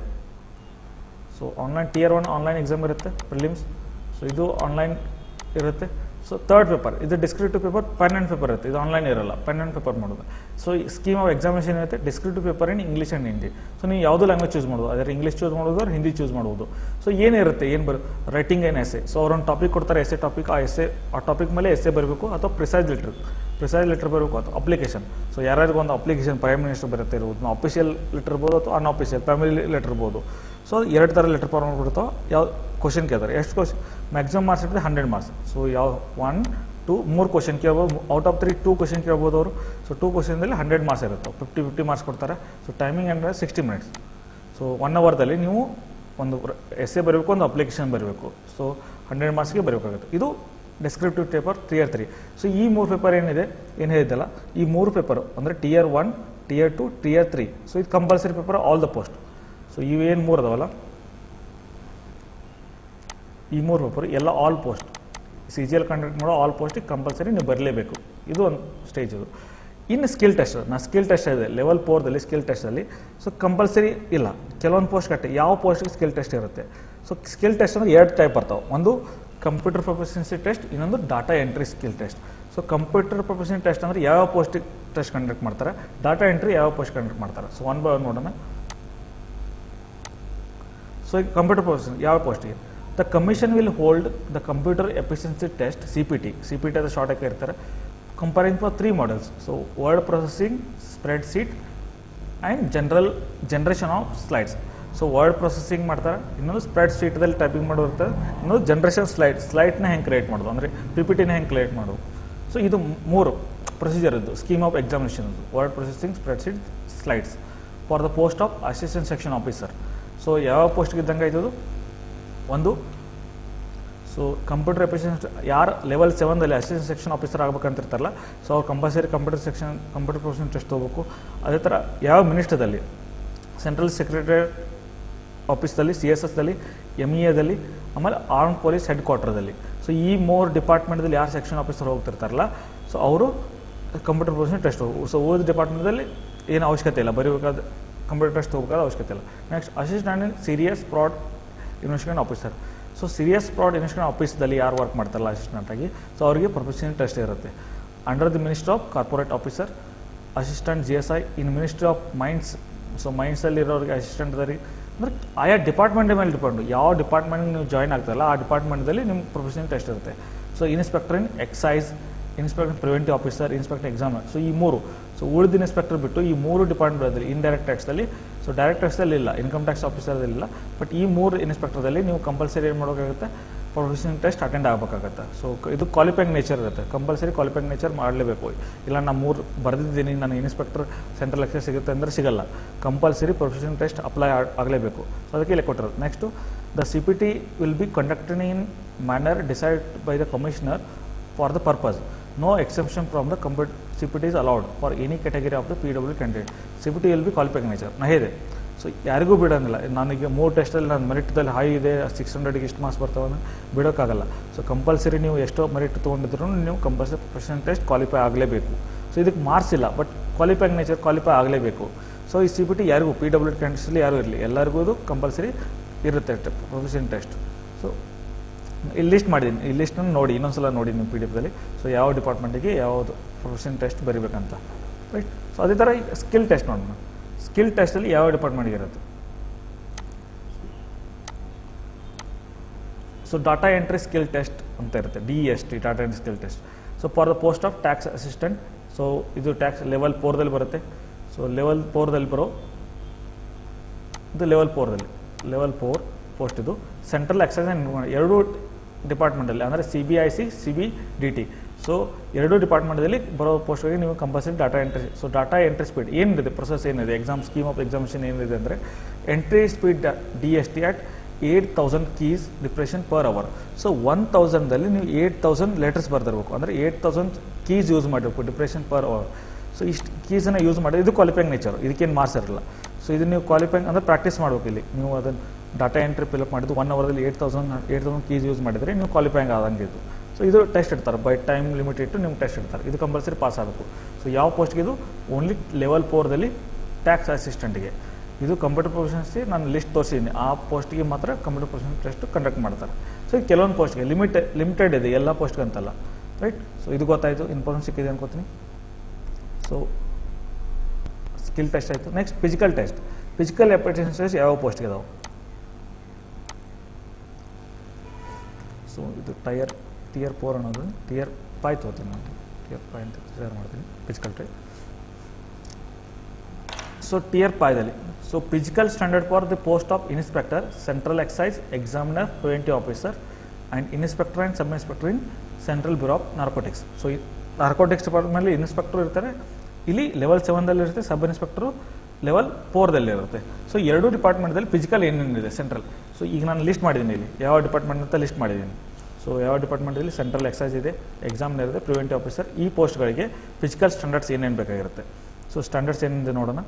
so online tier one online exam ಇರುತ್ತೆ ಪ್ರಿಲಿಮ್ಸ್ ಸೊ ಇದು ಆನ್ಲೈನ್ ಇರುತ್ತೆ ಸೊ ತರ್ಡ್ ಪೇಪರ್ ಇದು descriptive paper pen and paper ಇರುತ್ತೆ ಇದು ಆನ್ಲೈನ್ ಇರಲ್ಲ ಪೆನ್ ಆ್ಯಂಡ್ ಪೇಪರ್ ಮಾಡೋದು ಸೊ ಈ ಸ್ಕೀಮ್ ಆಫ್ ಎಕ್ಸಾಮಿನೇಷನ್ ಇರುತ್ತೆ descriptive paper in English and Hindi so ನೀವು ಯಾವುದೋ ಲ್ಯಾಂಗ್ವೇಜ್ ಚೂಸ್ ಮಾಡೋದು ಅದರ ಇಂಗ್ಲೀಷ್ ಚೂಸ್ ಮಾಡೋದು ಅವ್ರು ಹಿಂದಿ ಚೂಸ್ ಮಾಡ್ಬೋದು ಸೊ ಏನಿರುತ್ತೆ ಏನು ಬರ್ ರೈಟಿಂಗ್ ಏನು ಎಸೆ ಸೊ ಅವ್ರೊಂದು ಟಾಪಿಕ್ ಕೊಡ್ತಾರೆ ಎಸೆ ಟಾಪಿಕ್ ಆ ಎಸೆ ಆ ಟಾಪಿಕ್ ಮೇಲೆ ಎಸೆ ಬರಬೇಕು ಅಥವಾ ಪ್ರಿಸೈಸ್ ಲೆಟ್ರ್ ಪ್ರಿಸೈಸ್ ಲೆಟರ್ ಬರಬೇಕು ಅಥವಾ ಅಪ್ಲಿಕೇಶನ್ ಸೊ ಯಾರ್ಯಾರಿಗೂ ಒಂದು ಅಪ್ಲಿಕೇಶನ್ ಪ್ರೈಮ್ ಮಿನಿಸ್ಟರ್ ಬರುತ್ತೆ ಇರ್ಬೋದು ಅಫಿಷಿಯಲ್ ಲೆಟರ್ ಇರ್ಬೋದು ಅಥವಾ ಅನ್ಅಫಿಷಿಯಲ್ ಫ್ಯಾಮಿಲಿ ಲೆಟರ್ ಇರ್ಬೋದು ಸೊ ಎರಡು ಥರ ಲೆಟರ್ ಫಾರ್ಮ್ ಬಿಡ್ತಾವೆ ಯಾವ ಕ್ವಶನ್ ಕೇಳ್ತಾರೆ ಎಷ್ಟು ಕ್ವಶನ್ ಮ್ಯಾಕ್ಸಿಮಮ್ ಮಾರ್ಕ್ಸ್ ಇರ್ತದೆ ಹಂಡ್ರೆಡ್ ಮಾರ್ಕ್ಸ್ ಸೊ ಯಾವ ಒನ್ ಟು ಮೂರು ಕ್ವಶನ್ ಕೇಳ್ಬೋದು out of three two question ಕೇಳ್ಬೋದು ಅವರು ಸೊ ಟೂ ಕ್ವಶನ್ದಲ್ಲಿ ಹಂಡ್ರೆಡ್ ಮಾರ್ಕ್ಸ್ ಇರುತ್ತೆ ಫಿಫ್ಟಿ ಫಿಫ್ಟಿ ಮಾರ್ಕ್ಸ್ ಕೊಡ್ತಾರೆ ಸೊ ಟೈಮಿಂಗ್ ಅಂದರೆ ಸಿಕ್ಸ್ಟಿ ಮಿನಿಟ್ಸ್ ಸೊ ಒನ್ ಅವರ್ದಲ್ಲಿ ನೀವು ಒಂದು ಎಸ್ ಎ ಬರಬೇಕು ಒಂದು ಅಪ್ಲಿಕೇಶನ್ ಬರಬೇಕು ಸೊ ಹಂಡ್ರೆಡ್ ಮಾರ್ಕ್ಸ್ಗೆ ಬರಬೇಕಾಗುತ್ತೆ ಇದು descriptive paper tier three so ಈ ಮೂರು ಪೇಪರ್ ಏನಿದೆ ಏನು ಹೇಳಿದ್ದಲ್ಲ ಈ ಮೂರು ಪೇಪರ್ ಅಂದರೆ tier one tier two tier three so ಇದು compulsory paper all the post so ಇವೇನು ಮೂರು ಅದಾವಲ್ಲ ಈ ಮೂರು ಪೇಪರ್ ಎಲ್ಲ all post C G L conduct ಮಾಡೋ ಆಲ್ ಪೋಸ್ಟಿಗೆ ಕಂಪಲ್ಸರಿ ನೀವು ಬರಲೇಬೇಕು ಇದು ಒಂದು ಸ್ಟೇಜ್ ಇದು ಇನ್ನು ಸ್ಕಿಲ್ ಟೆಸ್ಟ್ ನಾ ಸ್ಕಿಲ್ ಟೆಸ್ಟ್ ಇದೆ ಲೆವೆಲ್ ಫೋರ್ದಲ್ಲಿ ಸ್ಕಿಲ್ ಟೆಸ್ಟಲ್ಲಿ ಸೊ ಕಂಪಲ್ಸರಿ ಇಲ್ಲ ಕೆಲವೊಂದು ಪೋಸ್ಟ್ ಕಟ್ಟೆ ಯಾವ ಪೋಸ್ಟಿಗೆ ಸ್ಕಿಲ್ ಟೆಸ್ಟ್ ಇರುತ್ತೆ ಸೊ ಸ್ಕಿಲ್ ಟೆಸ್ಟ್ ಅಂದರೆ ಎರಡು ಟೈಪ್ ಬರ್ತಾವೆ ಒಂದು ಕಂಪ್ಯೂಟರ್ ಪ್ರೊಫೆಷನ್ಸಿ ಟೆಸ್ಟ್ ಇನ್ನೊಂದು data entry skill test so computer profession test ಅಂದರೆ ಯಾವ ಪೋಸ್ಟಿಗೆ ಟೆಸ್ಟ್ ಕಂಡಕ್ಟ್ ಮಾಡ್ತಾರೆ ಡಾಟಾ ಎಂಟ್ರಿ ಯಾವ ಪೋಸ್ಟ್ ಕಂಡಕ್ಟ್ ಮಾಡ್ತಾರೆ ಸೊ ಒನ್ ಬೈ ಒನ್ ನೋಡೋಣ ಸೊ ಈಗ ಕಂಪ್ಯೂಟರ್ ಪ್ರೊಫೆಷನ್ ಯಾವ ಪೋಸ್ಟಿಗೆ the commission will hold the computer efficiency test C P T C P T ಅದು ಶಾರ್ಟ್ ಆಗಿ ಇರ್ತಾರೆ comparing for three models so word processing spreadsheet and general generation of slides so word processing ಮಾಡ್ತಾರೆ ಇನ್ನೊಂದು spread ಸೀಟ್ದಲ್ಲಿ typing ಮಾಡೋದಿರ್ತದೆ ಇನ್ನೊಂದು generation slide ಸ್ಲೈಡ್ನ ಹೆಂಗೆ create ಮಾಡೋದು ಅಂದರೆ P P ಟಿನ ಹೆಂಗೆ ಕ್ರಿಯೇಟ್ ಮಾಡೋದು ಸೊ ಇದು ಮೂರು ಪ್ರೊಸೀಜರ್ ಇದ್ದು scheme of examination word processing spreadsheet slides for the post of assistant section officer so ಯಾವ ಪೋಸ್ಟ್ಗೆ ಇದ್ದಂಗೆ ಆಯ್ತದು ಒಂದು ಸೊ ಕಂಪ್ಯೂಟರ್ ಎಫಿಷಿಯನ್ಸ್ ಯಾರು ಲೆವೆಲ್ ಸೆವೆನ್ದಲ್ಲಿ ಅಸಿಸ್ಟೆಂಟ್ ಸೆಕ್ಷನ್ ಆಫೀಸರ್ ಆಗ್ಬೇಕಂತ ಇರ್ತಾರಲ್ಲ ಸೊ ಅವ್ರು compulsory computer section computer profession test ತೊಗೋಬೇಕು ಅದೇ ಥರ ಯಾವ ಮಿನಿಸ್ಟರ್ದಲ್ಲಿ ಸೆಂಟ್ರಲ್ ಸೆಕ್ರೆಟರಿ ಆಫೀಸ್ದಲ್ಲಿ ಸಿ ಎಸ್ ಎಸ್ದಲ್ಲಿ ಎಮ್ ಇ ಎದಲ್ಲಿ ಆಮೇಲೆ ಆರ್ಮ್ ಪೊಲೀಸ್ ಹೆಡ್ ಕ್ವಾರ್ಟರ್ದಲ್ಲಿ ಸೊ ಈ ಮೂರು ಡಿಪಾರ್ಟ್ಮೆಂಟ್ದಲ್ಲಿ ಯಾರು ಸೆಕ್ಷನ್ ಆಫೀಸರ್ ಹೋಗ್ತಿರ್ತಾರಲ್ಲ ಸೊ ಅವರು ಕಂಪ್ಯೂಟರ್ ಪ್ರೊಫೆಷನ್ ಟೆಸ್ಟ್ ಹೋಗು ಸೊ ಓದ್ ಡಿಪಾರ್ಟ್ಮೆಂಟಲ್ಲಿ ಏನು ಅವಶ್ಯಕತೆ ಇಲ್ಲ ಬರೀಬೇಕಾದ ಕಂಪ್ಯೂಟರ್ ಟೆಸ್ಟ್ ಹೋಗಬೇಕಾದ ಅವಶ್ಯಕತೆ ಇಲ್ಲ next assistant serious fraud investigation officer so serious fraud investigation ಆಫೀಸ್ದಲ್ಲಿ ಯಾರು ವರ್ಕ್ ಮಾಡ್ತಾರಲ್ಲ ಅಸಿಸ್ಟೆಂಟ್ ಆಗಿ ಸೊ ಅವರಿಗೆ ಪ್ರೊಫೆಷನಲ್ ಟೆಸ್ಟ್ ಇರುತ್ತೆ under the ministry of corporate officer assistant G S I in ministry of mines so ಮೈನ್ಸಲ್ಲಿ ಇರೋರಿಗೆ ಅಸಿಸ್ಟೆಂಟ್ ಅದರಿ ಅಂದರೆ ಆಯಾ ಡಿಪಾರ್ಟ್ಮೆಂಟ್ ಮೇಲೆ ಡಿಪೆಂಡು ಯಾವ ಡಿಪಾರ್ಟ್ಮೆಂಟ್ ನೀವು ಜಾಯ್ನ್ ಆಗ್ತಾರಲ್ಲ ಆ ಡಿಪಾರ್ಟ್ಮೆಂಟ್ದಲ್ಲಿ ನಿಮ್ಮ ಪ್ರೊಫೆಷನಲ್ ಟೆಸ್ಟ್ ಇರುತ್ತೆ so inspector in excise inspector preventive officer inspector exam so ಈ ಮೂರು ಸೊ ಉಳಿದ ಇನ್ಸ್ಪೆಕ್ಟರ್ ಬಿಟ್ಟು ಈ ಮೂರು ಡಿಪಾರ್ಟ್ಮೆಂಟಲ್ಲಿ ಇಂಡೈರೆಕ್ಟ್ ಟ್ಯಾಕ್ಸಲ್ಲಿ ಸೊ ಡೈರೆಕ್ಟ್ ಟ್ಯಾಕ್ಸಲ್ಲಿ ಇಲ್ಲ ಇನ್ಕಮ್ ಟ್ಯಾಕ್ಸ್ ಆಫೀಸರ್ದಲ್ಲಿ ಇಲ್ಲ ಬಟ್ ಈ ಮೂರು ಇನ್ಸ್ಪೆಕ್ಟರ್ದಲ್ಲಿ ನೀವು ಕಂಪಲ್ಸರಿ ಏನು ಮಾಡೋಕ್ಕಾಗುತ್ತೆ ಪ್ರೊಫೆಷನಲ್ ಟೆಸ್ಟ್ ಅಟೆಂಡ್ ಆಗಬೇಕಾಗತ್ತೆ ಸೊ ಇದು ಕ್ವಾಲಿಫೈಂಗ್ ನೇಚರ್ ಇರುತ್ತೆ ಕಂಪಲ್ಸರಿ ಕ್ವಾಲಿಫೈಂಗ್ ನೇಚರ್ ಮಾಡಲೇಬೇಕು ಇಲ್ಲ ನಾನು ಮೂರು ಬರೆದಿದ್ದೀನಿ ನಾನು ಇನ್ಸ್ಪೆಕ್ಟರ್ ಸೆಂಟ್ರಲ್ ಎಕ್ಸೈಸ್ ಸಿಗುತ್ತೆ ಅಂದರೆ ಸಿಗಲ್ಲ ಕಂಪಲ್ಸರಿ ಪ್ರೊಫೆಷನಲ್ ಟೆಸ್ಟ್ ಅಪ್ಲೈ ಆಗಲೇಬೇಕು ಸೊ ಅದಕ್ಕೆ ಇಲ್ಲಿ ಕೊಟ್ಟಿರೋದು next the C P T will be conducted in manner decided by the commissioner for the purpose no exception from the compute C P T is allowed for any category of the P W candidate C P T will be qualifying nature ನಾ ಹೇಳಿದೆ so ಯಾರಿಗೂ ಬಿಡೋಂಗಿಲ್ಲ ನನಗೆ ಮೂರು ಟೆಸ್ಟಲ್ಲಿ ನಾನು ಮೆರಿಟ್ದಲ್ಲಿ high ಇದೆ six ಹಂಡ್ರೆಡ್ಗೆ ಎಷ್ಟು marks ಬರ್ತಾವೆ ಅನ್ನೋ ಬಿಡೋಕ್ಕಾಗಲ್ಲ ಸೊ ಕಂಪಲ್ಸರಿ ನೀವು ಎಷ್ಟೋ ಮೆರಿಟ್ ತೊಗೊಂಡಿದ್ರು ನೀವು ಕಂಪಲ್ಸರಿ ಪ್ರೊಫೆಷನಲ್ ಟೆಸ್ಟ್ ಕ್ವಾಲಿಫೈ ಆಗಲೇಬೇಕು ಸೊ ಇದಕ್ಕೆ ಮಾರ್ಕ್ಸ್ ಇಲ್ಲ ಬಟ್ ಕ್ವಾಲಿಫೈಂಗ್ ನೇಚರ್ ಕ್ವಾಲಿಫೈ ಆಗಲೇಬೇಕು ಸೊ ಈ ಸಿ ಬಿ ಟಿ ಯಾರಿಗೂ ಪಿ ಡಬ್ಲ್ಯೂ ಕ್ಯಾಂಡಿಡೇಟ್ಸಲ್ಲಿ ಯಾರೂ ಇರಲಿ ಎಲ್ಲರಿಗೂ ಇದು ಕಂಪಲ್ಸರಿ ಇರುತ್ತೆ ಪ್ರೊಫೆಷನಲ್ ಟೆಸ್ಟ್ ಸೊ ಇಲ್ಲಿ ಲಿಸ್ಟ್ ಮಾಡಿದ್ದೀನಿ ಈ ಲಿಸ್ಟನ್ನು ನೋಡಿ ಇನ್ನೊಂದ್ಸಲ ನೋಡಿ ನೀವು ಪಿ ಡಿ ಎಫ್ದಲ್ಲಿ ಸೊ ಯಾವ ಡಿಪಾರ್ಟ್ಮೆಂಟಿಗೆ ಯಾವುದು ಪ್ರೊಫೆಷನ್ ಟೆಸ್ಟ್ ಬರಿಬೇಕಂತ ರೈಟ್ ಸೊ ಅದೇ ಥರ ಸ್ಕಿಲ್ ಟೆಸ್ಟ್ ನೋಡೋಣ ಸ್ಕಿಲ್ ಟೆಸ್ಟಲ್ಲಿ ಯಾವ ಡಿಪಾರ್ಟ್ಮೆಂಟ್ಗೆ ಇರುತ್ತೆ so data entry skill test ಅಂತ ಇರುತ್ತೆ D S T data entry skill test so for the post of tax assistant so ಇದು ಟ್ಯಾಕ್ಸ್ ಲೆವೆಲ್ ಫೋರ್ದಲ್ಲಿ ಬರುತ್ತೆ ಸೊ ಲೆವೆಲ್ ಫೋರ್ದಲ್ಲಿ ಬರೋ ಇದು ಲೆವೆಲ್ ಫೋರ್ದಲ್ಲಿ ಲೆವೆಲ್ ಫೋರ್ ಪೋಸ್ಟ್ ಇದು ಸೆಂಟ್ರಲ್ ಎಕ್ಸೈಸ್ ಆ್ಯಂಡ್ ಎರಡು ಡಿಪಾರ್ಟ್ಮೆಂಟಲ್ಲಿ ಅಂದರೆ C B I C C B D T so ಎರಡು ಡಿಪಾರ್ಟ್ಮೆಂಟಲ್ಲಿ ಬರೋ ಪೋಸ್ಟ್ಗಳಿಗೆ ನೀವು compulsory data entry so data entry speed ಏನಿದೆ ಪ್ರೊಸೆಸ್ ಏನಿದೆ ಎಕ್ಸಾಮ್ ಸ್ಕೀಮ್ ಆಫ್ ಎಕ್ಸಾಮಿನೇಷನ್ ಏನಿದೆ ಅಂದರೆ entry speed D S T at eight thousand keys depression per hour so one ತೌಸಂಡಲ್ಲಿ ನೀವು ಏಯ್ಟ್ ತೌಸಂಡ್ ಲೆಟರ್ಸ್ ಬರ್ದಿರ್ಬೇಕು ಅಂದರೆ ಏಯ್ಟ್ ತೌಸಂಡ್ ಕೀಸ್ ಯೂಸ್ ಮಾಡಿರ್ಬೇಕು depression per hour so ಇಷ್ಟು ಕೀಸನ್ನು ಯೂಸ್ ಮಾಡಿ ಇದು ಕ್ವಾಲಿಫೈಂಗ್ ನೇಚರ್ ಇದಕ್ಕೇನು ಮಾರ್ಕ್ಸ್ ಇರಲ್ಲ ಸೊ ಇದು ನೀವು ಕ್ವಾಲಿಫೈಂಗ್ ಅಂದರೆ ಪ್ರಾಕ್ಟೀಸ್ ಮಾಡ್ಬೇಕು ಇಲ್ಲಿ ನೀವು ಅದನ್ನು ಡಾಟಾ ಎಂಟ್ರಿ ಫಿಲಪ್ ಮಾಡಿದ್ದು ಒನ್ ಅವರ್ದಲ್ಲಿ eight thousand eight thousand keys use ಮಾಡಿದರೆ ನೀವು ಕ್ವಾಲಿಫೈಂಗ್ ಆದಂಗೆ ಇದು ಸೊ ಇದು ಟೆಸ್ಟ್ ಇಡ್ತಾರೆ ಬೈ ಟೈಮ್ ಲಿಮಿಟ್ ಇಟ್ಟು ನಿಮ್ಗೆ ಟೆಸ್ಟ್ ಇಡ್ತಾರೆ ಇದು ಕಂಪಲ್ಸರಿ ಪಾಸ್ ಆಗಬೇಕು ಸೊ ಯಾವ ಪೋಸ್ಟ್ಗೆ ಇದು ಓನ್ಲಿ ಲೆವೆಲ್ ಫೋರ್ದಲ್ಲಿ ಟ್ಯಾಕ್ಸ್ ಅಸಿಸ್ಟೆಂಟ್ಗೆ ಇದು ಕಂಪ್ಯೂಟರ್ ಪ್ರೊಫೆಷನ್ಸ್ಗೆ ನಾನು ಲಿಸ್ಟ್ ತೋರಿಸಿದ್ದೀನಿ ಆ ಪೋಸ್ಟ್ಗೆ ಮಾತ್ರ ಕಂಪ್ಯೂಟರ್ ಪ್ರೊಫೆಷನ್ ಟೆಸ್ಟ್ ಕಂಡಕ್ಟ್ ಮಾಡ್ತಾರೆ ಸೊ ಇದು ಕೆಲವೊಂದು ಪೋಸ್ಟ್ಗೆ ಲಿಮಿಟ್ ಲಿಮಿಟೆಡ್ ಇದೆ ಎಲ್ಲ ಪೋಸ್ಟ್ಗೆ ಅಂತಲ್ಲ ರೈಟ್ ಸೊ ಇದು ಗೊತ್ತಾಯಿತು ಇನ್ಫಾರ್ಮೇಷನ್ ಸಿಕ್ಕಿದೆ ಅನ್ಕೋತೀನಿ ಸೊ ಸ್ಕಿಲ್ ಟೆಸ್ಟ್ ಆಯಿತು next physical test physical application test ಯಾವ ಪೋಸ್ಟ್ಗೆ ಇದಾವೆ ಸೊ ಇದು ಟಯರ್ ಟಿಯರ್ ಫೋರ್ ಅನ್ನೋದು ಟಿಯರ್ ಫೈ ತಗೋತೀನಿ ನಾನು ಟಿಯರ್ ಫೈ ಅಂತ ಕ್ಲಿಯರ್ ಮಾಡ್ತೀನಿ ಫಿಸಿಕಲ್ ಟೆಸ್ಟ್ ಸೊ ಟಿಯರ್ ಫೈದಲ್ಲಿ so physical standard for the post of inspector central excise examiner preventive officer and inspector and sub inspector in central bureau of narcotics so ಈ narcotics ಡಿಪಾರ್ಟ್ಮೆಂಟಲ್ಲಿ inspector ಇರ್ತಾರೆ ಇಲ್ಲಿ level ಸೆವೆನ್ದಲ್ಲಿ ಇರುತ್ತೆ ಸಬ್ inspector level ಫೋರ್ದಲ್ಲಿ ಇರುತ್ತೆ so ಎರಡು ಡಿಪಾರ್ಟ್ಮೆಂಟ್ದಲ್ಲಿ physical ಏನೇನಿದೆ central so ಈಗ ನಾನು ಲಿಸ್ಟ್ ಮಾಡಿದ್ದೀನಿ ಇಲ್ಲಿ ಯಾವ ಡಿಪಾರ್ಟ್ಮೆಂಟ್ ಅಂತ ಲಿಸ್ಟ್ ಮಾಡಿದ್ದೀನಿ ಸೊ ಯಾವ ಡಿಪಾರ್ಟ್ಮೆಂಟಲ್ಲಿ ಸೆಂಟ್ರಲ್ ಎಕ್ಸೈಸ್ ಇದೆ ಎಕ್ಸಾಮ್ನರ್ ಇದೆ ಪ್ರಿವೆಂಟಿವ್ ಆಫೀಸರ್ ಈ ಪೋಸ್ಟ್ಗಳಿಗೆ ಫಿಸಿಕಲ್ ಸ್ಟ್ಯಾಂಡರ್ಡ್ಸ್ ಏನೇನು ಬೇಕಾಗಿರುತ್ತೆ ಸೊ ಸ್ಟ್ಯಾಂಡರ್ಡ್ಸ್ ಏನಿದೆ ನೋಡೋಣ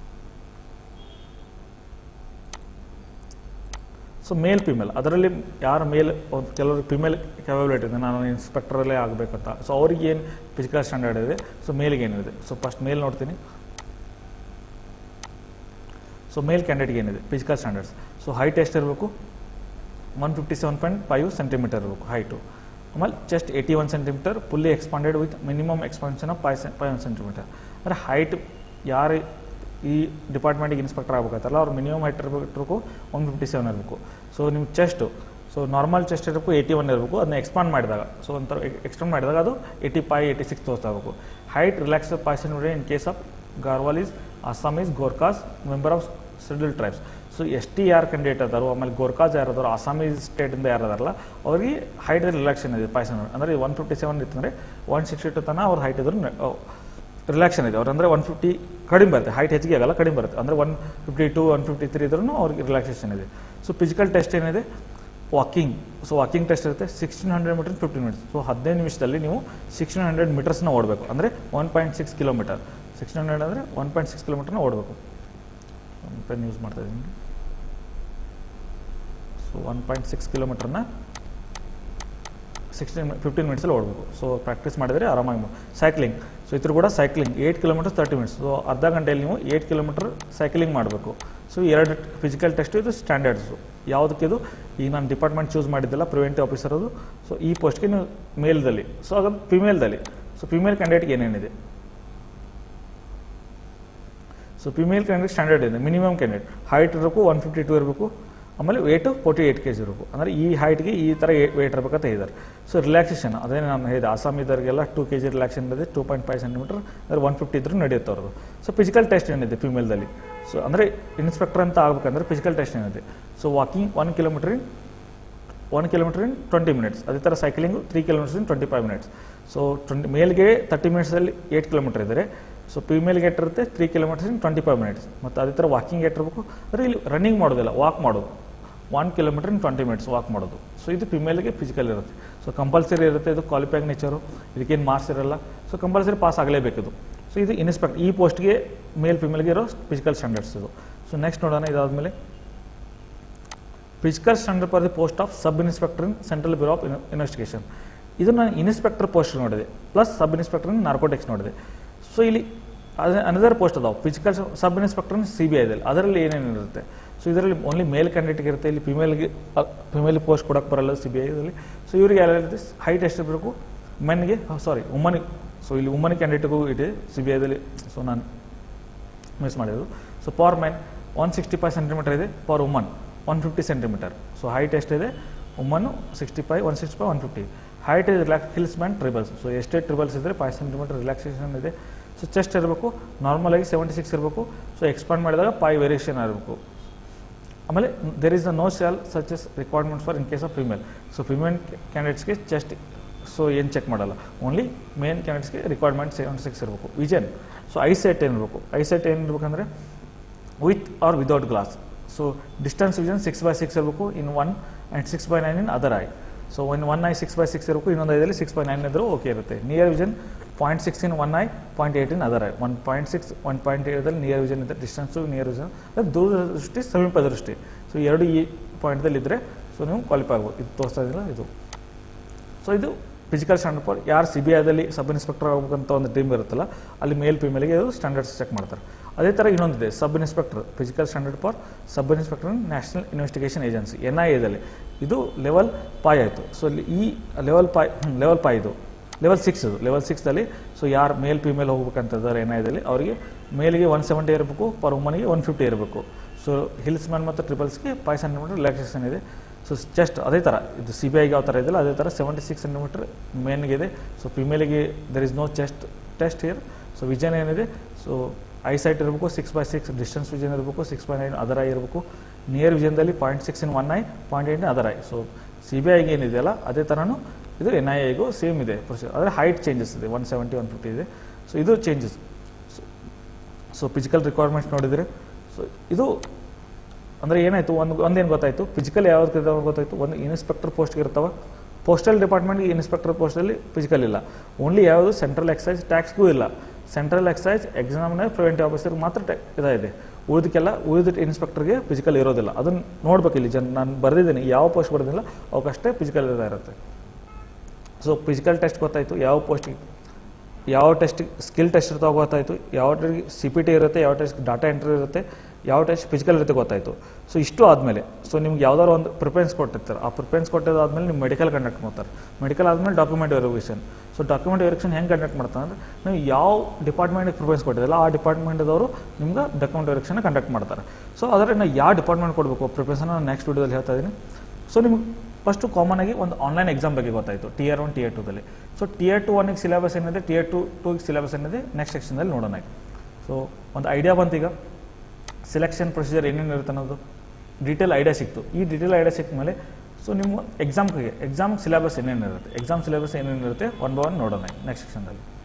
ಸೊ ಮೇಲ್ ಫಿಮೇಲ್ ಅದರಲ್ಲಿ ಯಾರು ಮೇಲ್ ಕೆಲವರು ಫಿಮೇಲ್ ಕೆಪಬಿಲಿಟಿ ಇದೆ ನಾನು ಇನ್ಸ್ಪೆಕ್ಟರಲ್ಲೇ ಆಗಬೇಕಂತ ಸೊ ಅವ್ರಿಗೆ ಏನು ಫಿಸಿಕಲ್ ಸ್ಟ್ಯಾಂಡರ್ಡ್ ಇದೆ ಸೊ ಮೇಲ್ಗೆ ಏನಿದೆ ಸೊ ಫಸ್ಟ್ ಮೇಲ್ ನೋಡ್ತೀನಿ ಸೊ ಮೇಲ್ ಕ್ಯಾಂಡಿಡೇಟ್ಗೆ ಏನಿದೆ ಫಿಸಿಕಲ್ ಸ್ಟ್ಯಾಂಡರ್ಡ್ಸ್ ಸೊ ಹೈಟ್ ಎಷ್ಟು ಇರಬೇಕು one fifty seven point five centimeter ಇರಬೇಕು ಹೈಟು ಆಮೇಲೆ chest eighty one centimeter fully expanded with minimum expansion of five five one centimeter ಅಂದರೆ ಹೈಟ್ ಯಾರು ಈ ಡಿಪಾರ್ಟ್ಮೆಂಟಿಗೆ ಇನ್ಸ್ಪೆಕ್ಟರ್ ಆಗಬೇಕತ್ತಲ್ಲ ಅವ್ರು ಮಿನಿಮಮ್ ಹೈಟ್ ಇರಬೇಕು ಒನ್ ಫಿಫ್ಟಿ ಸೆವೆನ್ ಇರಬೇಕು ಸೊ ನಿಮ್ಮ ಚೆಸ್ಟು ಸೊ ನಾರ್ಮಲ್ ಚೆಸ್ಟ್ ಇರಬೇಕು ಏಯ್ಟಿ ಒನ್ ಇರಬೇಕು ಅದನ್ನ ಎಕ್ಸ್ಪಾಂಡ್ ಮಾಡಿದಾಗ ಸೊ ಒಂಥರ ಎಕ್ಸ್ಟೆಂಡ್ ಮಾಡಿದಾಗ ಅದು ಏಯ್ಟಿ ಫೈವ್ ಏಯ್ಟಿ ಸಿಕ್ಸ್ ತೋರಿಸ್ತಾ ಹೋಗಬೇಕು height relax poison in case of Garhwal is Assamese Gorkhas member of schedule tribes so S T ಯಾರು ಕ್ಯಾಂಡಿಡೇಟ್ ಅದಾರೋ ಆಮೇಲೆ ಗೋರ್ಕಾಸ್ ಯಾರು ಅದಾರೋ ಅಸ್ಸಾಮೀಸ್ ಸ್ಟೇಟಿಂದ ಯಾರು ಅದಾರಲ್ಲ ಅವ್ರಿಗೆ ಹೈಟ್ ರಿಲ್ಯಾಕ್ಷನ್ ಇದೆ ಪಾಯ್ಸನ್ ಅಂದರೆ ಒನ್ ಫಿಫ್ಟಿ ಸೆವೆನ್ ಇತ್ತಂದರೆ ಒನ್ ಸಿಕ್ಸ್ಟಿ ಟು ತನಕ ಅವ್ರ ಹೈಟ್ ಇದ್ರು ರಿಲ್ಯಾಕ್ಷನ್ ಇದೆ ಅವ್ರು ಅಂದರೆ ಒನ್ ಫಿಫ್ಟಿ ಕಡಿಮೆ ಬರುತ್ತೆ ಹೈಟ್ ಹೆಚ್ಚಿಗೆ ಆಗಲ್ಲ ಕಡಿಮೆ ಬರುತ್ತೆ ಅಂದರೆ one fifty two one fifty three ಇದ್ರೂ ಅವ್ರಿಗೆ ರಿಲ್ಯಾಕ್ಸೇಷನ್ ಇದೆ ಸೊ ಫಿಸಿಕಲ್ ಟೆಸ್ಟ್ ಏನಿದೆ ವಾಕಿಂಗ್ ಸೊ ವಾಕಿಂಗ್ ಟೆಸ್ಟ್ ಇರುತ್ತೆ sixteen hundred meter fifteen minutes so ಹದಿನೈದು ನಿಮಿಷದಲ್ಲಿ ನೀವು ಸಿಕ್ಸ್ಟೀನ್ ಹಂಡ್ರೆಡ್ ಮೀಟರ್ಸ್ನ ಓಡಬೇಕು ಅಂದರೆ one point six kilometer sixteen hundred ಅಂದರೆ ಒನ್ ಪಾಯಿಂಟ್ ಸಿಕ್ಸ್ ಕಿಲೋಮೀಟರ್ನ ಓಡಬೇಕು ಪೆನ್ ಯೂಸ್ ಮಾಡ್ತಾ ಇದ್ದೀನಿ ಸೊ ಒನ್ ಪಾಯಿಂಟ್ ಸಿಕ್ಸ್ ಕಿಲೋಮೀಟರ್ನ ಸಿಕ್ಸ್ಟೀನ್ ಫಿಫ್ಟೀನ್ ಮಿನಿಟ್ಸಲ್ಲಿ ಓಡಬೇಕು ಸೊ ಪ್ರಾಕ್ಟೀಸ್ ಮಾಡಿದರೆ ಆರಾಮಾಗಿ ಸೈಕ್ಲಿಂಗ್ ಸೊ ಇದ್ರ ಕೂಡ cycling eight kilometer thirty minutes so ಅರ್ಧ ಗಂಟೆಯಲ್ಲಿ ನೀವು ಏಯ್ಟ್ ಕಿಲೋಮೀಟರ್ ಸೈಕ್ಲಿಂಗ್ ಮಾಡಬೇಕು ಸೊ ಎರಡು ಫಿಸಿಕಲ್ ಟೆಸ್ಟ್ ಇದು ಸ್ಟ್ಯಾಂಡರ್ಡ್ಸು ಯಾವುದಕ್ಕೆ ಇದು ಈಗ ನಾನು ಡಿಪಾರ್ಟ್ಮೆಂಟ್ ಚೂಸ್ ಮಾಡಿದ್ದೆಲ್ಲ ಪ್ರಿವೆಂಟಿವ್ ಆಫೀಸರ್ ಅದು ಸೊ ಈ ಪೋಸ್ಟ್ಗೆ ನೀವು ಮೇಲ್ದಲ್ಲಿ ಸೊ ಅದು ಫಿಮೇಲ್ದಲ್ಲಿ ಸೊ ಫಿಮೇಲ್ ಕ್ಯಾಂಡಿಡೇಟ್ಗೆ ಏನೇನಿದೆ ಸೊ ಫಿಮೇಲ್ ಕ್ಯಾಂಡಿಡೇಟ್ ಸ್ಟ್ಯಾಂಡರ್ಡ್ ಇದೆ ಮಿನಿಮಮ್ ಕ್ಯಾಂಡಿಡೇಟ್ ಹೈಟ್ ಇರಬೇಕು ಒನ್ ಫಿಫ್ಟಿ ಟು ಇರಬೇಕು ಆಮೇಲೆ weight forty eight K G ಇರಬೇಕು ಅಂದರೆ ಈ ಹೈಟ್ಗೆ ಈ ಥರ ವೇಟ್ ಇರಬೇಕಂತ ಹೇಳಿದ್ದಾರೆ ಸೊ ರಿಲ್ಯಾಕ್ಸೇಷನ್ ಅದೇ ನಾನು ಹೇಳಿದೆ ಆಸಾಮ್ ಇದ್ದವರಿಗೆಲ್ಲ ಟೂ ಕೆ ಜಿ ರಿಲ್ಯಾಕ್ಸೇಷನ್ ಇದೆ ಟೂ ಪಾಯಿಂಟ್ ಫೈವ್ ಸೆಂಟಿಮೀಟರ್ ಅಂದರೆ ಒನ್ ಫಿಫ್ಟಿ ಇದ್ರೂ ನಡೆಯುತ್ತೆ ಅವ್ರದ್ದು ಸೊ ಫಿಸಿಕಲ್ ಟೆಸ್ಟ್ ಏನಿದೆ ಫಿಮೇಲ್ದಲ್ಲಿ ಸೊ ಅಂದರೆ ಇನ್ಸ್ಪೆಕ್ಟರ್ ಅಂತ ಆಗಬೇಕಂದ್ರೆ ಫಿಸಿಕಲ್ ಟೆಸ್ಟ್ ಏನಿದೆ so walking one kilometer in one kilometer in twenty minutes ಅದೇ ಥರ cycling three kilometers in twenty five minutes so twenty ಮೇಲ್ಗೆ ತರ್ಟಿ ಮಿನಿಟ್ಸಲ್ಲಿ ಏಯ್ಟ್ ಕಿಲೋಮೀಟರ್ ಇದ್ದರೆ ಸೊ ಫಿಮೇಲ್ಗೆ ಎಟ್ಟಿರುತ್ತೆ three kilometers in twenty five minutes ಮತ್ತು ಅದೇ ಥರ ವಾಕಿಂಗ್ ಎಟ್ಟಿರ್ಬೇಕು ಅಂದರೆ ಇಲ್ಲಿ ರನ್ನಿಂಗ್ ಮಾಡೋದಿಲ್ಲ ವಾಕ್ ಮಾಡೋದು one kilometer in twenty minutes walk ಮಾಡೋದು ಸೊ ಇದು ಫಿಮೇಲ್ಗೆ ಫಿಸಿಕಲ್ ಇರುತ್ತೆ ಸೊ ಕಂಪಲ್ಸರಿ ಇರುತ್ತೆ ಇದು ಕ್ವಾಲಿಫೈಂಗ್ ನೇಚರು ಇದಕ್ಕೇನು ಮಾರ್ಕ್ಸ್ ಇರಲ್ಲ ಸೊ ಕಂಪಲ್ಸರಿ ಪಾಸ್ ಆಗಲೇಬೇಕಿದು ಸೊ ಇದು ಇನ್ಸ್ಪೆಕ್ಟ್ ಈ ಪೋಸ್ಟ್ಗೆ ಮೇಲ್ ಫಿಮೇಲ್ಗೆ ಇರೋ ಫಿಸಿಕಲ್ ಸ್ಟ್ಯಾಂಡರ್ಡ್ಸ್ ಇದು ಸೊ ನೆಕ್ಸ್ಟ್ ನೋಡೋಣ ಇದಾದಮೇಲೆ physical standard for the post of sub inspector in central bureau of investigation ಇದು ನಾನು ಇನ್ಸ್ಪೆಕ್ಟರ್ ಪೋಸ್ಟ್ ನೋಡಿದೆ plus sub inspector in narcotics ನೋಡಿದೆ ಸೊ ಇಲ್ಲಿ ಅನದರ್ ಪೋಸ್ಟ್ ಅದಾವೆ physical sub inspector C B ಐದಲ್ಲಿ ಅದರಲ್ಲಿ ಏನೇನು ಇರುತ್ತೆ ಸೊ ಇದರಲ್ಲಿ ಓನ್ಲಿ ಮೇಲ್ ಕ್ಯಾಂಡಿಡೇಟ್ಗೆ ಇರುತ್ತೆ ಇಲ್ಲಿ ಫಿಮೇಲ್ಗೆ ಫಿಮೇಲ್ ಪೋಸ್ಟ್ ಕೊಡೋಕ್ಕೆ ಬರಲ್ಲ ಸಿ ಬಿ ಐದಲ್ಲಿ ಸೊ ಇವರಿಗೆ ಯಾವ ಇರುತ್ತೆ ಹೈಟ್ ಎಷ್ಟು ಇರಬೇಕು ಮೆನ್ಗೆ ಸಾರಿ ವುಮನ್ ಸೊ ಇಲ್ಲಿ ವುಮನ್ ಕ್ಯಾಂಡಿಡೇಟ್ಗೂ ಇದೆ ಸಿ ಬಿ ಐದಲ್ಲಿ ಸೊ ನಾನು ಮಿಸ್ ಮಾಡಿದ್ದು so power men one sixty five centimetre ಇದೆ power woman one fifty centimetre so height ಎಷ್ಟಿದೆ ವುಮನ್ನು sixty five one sixty five one fifty height ಇದೆ relax hills man tribals so ಎಷ್ಟೇ tribals ಇದ್ದರೆ five centimetre relaxation ಇದೆ so chest ಇರಬೇಕು ನಾರ್ಮಲಾಗಿ seventy six ಇರಬೇಕು ಸೊ ಎಕ್ಸ್ಪಾಂಡ್ ಮಾಡಿದಾಗ ಪೈ ವೇರಿಯೇಷನ್ ಇರಬೇಕು ಆಮೇಲೆ there is a no shall such as requirements for in case of female so female ಕ್ಯಾಂಡಿಡೇಟ್ಸ್ಗೆ ಚೆಸ್ಟ್ ಸೊ ಏನು ಚೆಕ್ ಮಾಡಲ್ಲ ಓನ್ಲಿ ಮೇನ್ ಕ್ಯಾಂಡಿಡೇಟ್ಸ್ಗೆ ರಿಕ್ವೈರ್ಮೆಂಟ್ ಸೆವೆಂಟಿ ಸಿಕ್ಸ್ ಇರಬೇಕು ವಿಜನ್ ಸೊ ಐಸೆಟ್ ಏನಿರಬೇಕು ಐಸೆಟ್ ಏನು ಇರಬೇಕಂದ್ರೆ with or without glass so distance vision six by six ಇರಬೇಕು in one and six by nine in other eye so one one eye six by six ಇರಬೇಕು ಇನ್ನೊಂದು ಐದಲ್ಲಿ six by nine ಇದ್ದರೂ okay ಇರುತ್ತೆ near vision point six in one eye point eight in other eye one point six one point ಏಯ್ಟಲ್ಲಿ near vision ಇದೆ distance near vision ಅದು ದೂರದೃಷ್ಟಿ ಸಮೀಪ ದೃಷ್ಟಿ ಸೊ ಎರಡು ಈ ಪಾಯಿಂಟ್ದಲ್ಲಿ ಇದ್ದರೆ ಸೊ ನೀವು ಕ್ವಾಲಿಫೈ ಆಗ್ಬೋದು ಇದು ತೋರಿಸ್ತಾ ಇದ್ದಿಲ್ಲ ಇದು ಸೊ ಇದು ಫಿಸಿಕಲ್ ಸ್ಟ್ಯಾಂಡರ್ಡ್ ಫಾರ್ ಯಾರು ಸಿ ಬಿ ಐದಲ್ಲಿ ಸಬ್ ಇನ್ಸ್ಪೆಕ್ಟರ್ ಆಗಬೇಕಂತ ಒಂದು ಟೀಮ್ ಇರುತ್ತಲ್ಲ ಅಲ್ಲಿ ಮೇಲ್ ಫಿಮೇಲ್ಗೆ ಅದು ಸ್ಟ್ಯಾಂಡರ್ಡ್ಸ್ ಚೆಕ್ ಮಾಡ್ತಾರೆ ಅದೇ ಥರ ಇನ್ನೊಂದಿದೆ sub inspector physical standard for sub inspector national investigation agency N I ಎದಲ್ಲಿ ಇದು ಲೆವೆಲ್ ಪಾಯ್ ಆಯಿತು ಸೊ ಇಲ್ಲಿ ಈ ಲೆವೆಲ್ ಪಾಯ್ ಲೆವೆಲ್ ಪಾಯ್ ಇದು ಲೆವೆಲ್ ಸಿಕ್ಸ್ ಇದು ಲೆವೆಲ್ ಸಿಕ್ಸ್ದಲ್ಲಿ ಸೊ ಯಾರು ಮೇಲ್ ಫಿಮೇಲ್ ಹೋಗ್ಬೇಕಂತಿದ್ದಾರೆ ಎನ್ ಐದಲ್ಲಿ ಅವರಿಗೆ ಮೇಲ್ಗೆ ಒನ್ ಸೆವೆಂಟಿ ಇರಬೇಕು ಪರ್ ವುಮನ್ಗೆ ಒನ್ ಫಿಫ್ಟಿ ಇರಬೇಕು ಸೊ ಹಿಲ್ಸ್ ಮ್ಯಾನ್ ಮತ್ತು ಟ್ರಿಪಲ್ಸ್ಗೆ ಫೈವ್ ಸೆಂಟಿಮೀಟರ್ ರಿಲ್ಯಾಕ್ಸೇಷನ್ ಇದೆ ಸೊ ಚೆಸ್ಟ್ ಅದೇ ಥರ ಇದು ಸಿ ಬಿ ಐಗೆ ಯಾವ ಥರ ಇದೆಯಲ್ಲ ಅದೇ ಥರ ಸೆವೆಂಟಿ ಸಿಕ್ಸ್ ಸೆಂಟಿಮೀಟರ್ ಮೇನ್ಗೆ ಇದೆ ಸೊ ಫಿಮೇಲಿಗೆ there is no chest test here so vision ಏನಿದೆ ಸೊ ಐ ಸೈಟ್ ಇರಬೇಕು six by six distance vision ಇರಬೇಕು six by nine other eye ಇರಬೇಕು ನಿಯರ್ ವಿಜನ್ದಲ್ಲಿ point six in one eye point eight other eye so C B ಐಗೆ ಏನಿದೆಯಲ್ಲ ಅದೇ ಥರನೂ ಇದು ಎನ್ ಐ ಐಗೂ ಸೇಮ್ ಇದೆ ಪ್ರೊಸೀಜರ್ ಆದರೆ ಹೈಟ್ ಚೇಂಜಸ್ ಇದೆ ಒನ್ ಸೆವೆಂಟಿ ಒನ್ ಫಿಫ್ಟಿ ಇದೆ ಸೊ ಇದು ಚೇಂಜಸ್ ಸೊ ಫಿಸಿಕಲ್ ರಿಕ್ವೈರ್ಮೆಂಟ್ಸ್ ನೋಡಿದರೆ ಸೊ ಇದು ಅಂದರೆ ಏನಾಯಿತು ಒಂದು ಒಂದೇನು ಗೊತ್ತಾಯಿತು ಫಿಸಿಕಲ್ ಯಾವ್ದು ಇದಾವೆ ಗೊತ್ತಾಯಿತು ಒಂದು ಇನ್ಸ್ಪೆಕ್ಟರ್ ಪೋಸ್ಟ್ಗೆ ಇರ್ತಾವೆ ಪೋಸ್ಟಲ್ ಡಿಪಾರ್ಟ್ಮೆಂಟ್ಗೆ ಇನ್ಸ್ಪೆಕ್ಟರ್ ಪೋಸ್ಟಲ್ಲಿ ಫಿಸಿಕಲ್ ಇಲ್ಲ ಓನ್ಲಿ ಯಾವುದು ಸೆಂಟ್ರಲ್ ಎಕ್ಸೈಸ್ ಟ್ಯಾಕ್ಸ್ಗೂ ಇಲ್ಲ ಸೆಂಟ್ರಲ್ ಎಕ್ಸೈಸ್ ಎಕ್ಸಾಮಿನರ್ ಪ್ರಿವೆಂಟಿವ್ ಆಫೀಸರ್ಗೆ ಮಾತ್ರ ಟ್ಯಾ ಇದಾಗಿದೆ ಉಳಿದಕ್ಕೆಲ್ಲ ಉಳಿದ ಇನ್ಸ್ಪೆಕ್ಟರ್ಗೆ ಫಿಸಿಕಲ್ ಇರೋದಿಲ್ಲ ಅದನ್ನು ನೋಡ್ಬೇಕು ಇಲ್ಲಿ ಜನ ನಾನು ಬರೆದಿದ್ದೀನಿ ಯಾವ ಪೋಸ್ಟ್ ಬರೆದಿಲ್ಲ ಅವಕ್ಕಷ್ಟೇ ಫಿಸಿಕಲ್ ಇರುತ್ತೆ ಸೊ ಫಿಸಿಕಲ್ ಟೆಸ್ಟ್ ಗೊತ್ತಾಯಿತು ಯಾವ ಪೋಸ್ಟಿಗೆ ಯಾವ ಟೆಸ್ಟ್ ಸ್ಕಿಲ್ ಟೆಸ್ಟ್ ಇರ್ತಾವೆ ಗೊತ್ತಾಯಿತು ಯಾವ ಸಿ ಪಿ ಟಿ ಇರುತ್ತೆ ಯಾವ ಟೆಸ್ಟ್ ಡಾಟಾ ಎಂಟ್ರಿ ಇರುತ್ತೆ ಯಾವ ಟೆಸ್ಟ್ ಫಿಸಿಕಲ್ ಇರುತ್ತೆ ಗೊತ್ತಾಯಿತು ಸೊ ಇಷ್ಟು ಆದಮೇಲೆ ಸೊ ನಿಮ್ಗೆ ಯಾವ್ದಾದ್ರು ಒಂದು ಪ್ರಿಫರೆನ್ಸ್ ಕೊಟ್ಟಿರ್ತಾರೆ ಆ ಪ್ರಿಫರೆನ್ಸ್ ಕೊಟ್ಟಿದ್ದಾದ್ಮೇಲೆ ನೀವು ಮೆಡಿಕಲ್ ಕಂಡಕ್ಟ್ ಮಾಡ್ತಾರೆ ಮೆಡಿಕಲ್ ಆದಮೇಲೆ document verification so document verification ಹೆಂಗೆ ಕಂಡಕ್ಟ್ ಮಾಡ್ತಾರೆ ಅಂದರೆ ನೀವು ಯಾವ ಡಿಪಾರ್ಟ್ಮೆಂಟ್ಗೆ ಪ್ರಿಫರೆನ್ಸ್ ಕೊಟ್ಟಿದ್ದಲ್ಲ ಆ ಡಿಪಾರ್ಟ್ಮೆಂಟ್ದವರು ನಿಮ್ಗೆ ಡಾಕ್ಯುಮೆಂಟ್ ವೆರಿಫಿಕೇಷನ್ ಕಂಡಕ್ಟ್ ಮಾಡ್ತಾರೆ ಸೊ ಅದರ ನಾವು ಯಾವ ಡಿಪಾರ್ಟ್ಮೆಂಟ್ ಕೊಡಬೇಕು ಪ್ರಿಫರೆನ್ಸ್ನ ನಾನು ನೆಕ್ಸ್ಟ್ ವಿಡಿಯೋದಲ್ಲಿ ಹೇಳ್ತಾ ಇದ್ದೀನಿ ಸೊ ನಿಮ್ಗೆ ಫಸ್ಟು ಕಾಮನ್ ಆಗಿ ಒಂದು ಆನ್ಲೈನ್ ಎಕ್ಸಾಮ್ ಬಗ್ಗೆ ಗೊತ್ತಾಯಿತು ಟಿಯರ್ ಒನ್ ಟಿಯರ್ ಟೂದಲ್ಲಿ ಸೊ ಟಿಯರ್ ಟು ಒನ್ಗೆ ಸಿಲೆಬಸ್ ಏನಿದೆ ಟಿಯರ್ ಟು ಟೂಗೆ ಸಿಲೆಬಸ್ ಏನಿದೆ ನೆಕ್ಸ್ಟ್ ಸೆಕ್ಷನ್ದಲ್ಲಿ ನೋಡೋಣ ಸೊ ಒಂದು ಐಡಿಯಾ ಬಂತೀಗ ಸೆಲೆಕ್ಷನ್ ಪ್ರೊಸೀಜರ್ ಏನೇನು ಇರುತ್ತೆ ಅನ್ನೋದು ಡೀಟೇಲ್ ಐಡಿಯಾ ಸಿಕ್ತು ಈ ಡೀಟೇಲ್ ಐಡಿಯಾ ಸಿಕ್ಕ ಮೇಲೆ ಸೊ ನಿಮ್ಮ ಎಕ್ಸಾಮ್ಗೆ ಎಕ್ಸಾಮ್ ಸಿಲೆಬಸ್ ಏನೇನು ಇರುತ್ತೆ ಎಕ್ಸಾಮ್ ಸಿಲೆಬಸ್ ಏನೇನು ಇರುತ್ತೆ ಒನ್ ಬೈ ಒನ್ ನೋಡೋಣ ನೆಕ್ಸ್ಟ್ ಸೆಕ್ಷನ್ದಲ್ಲಿ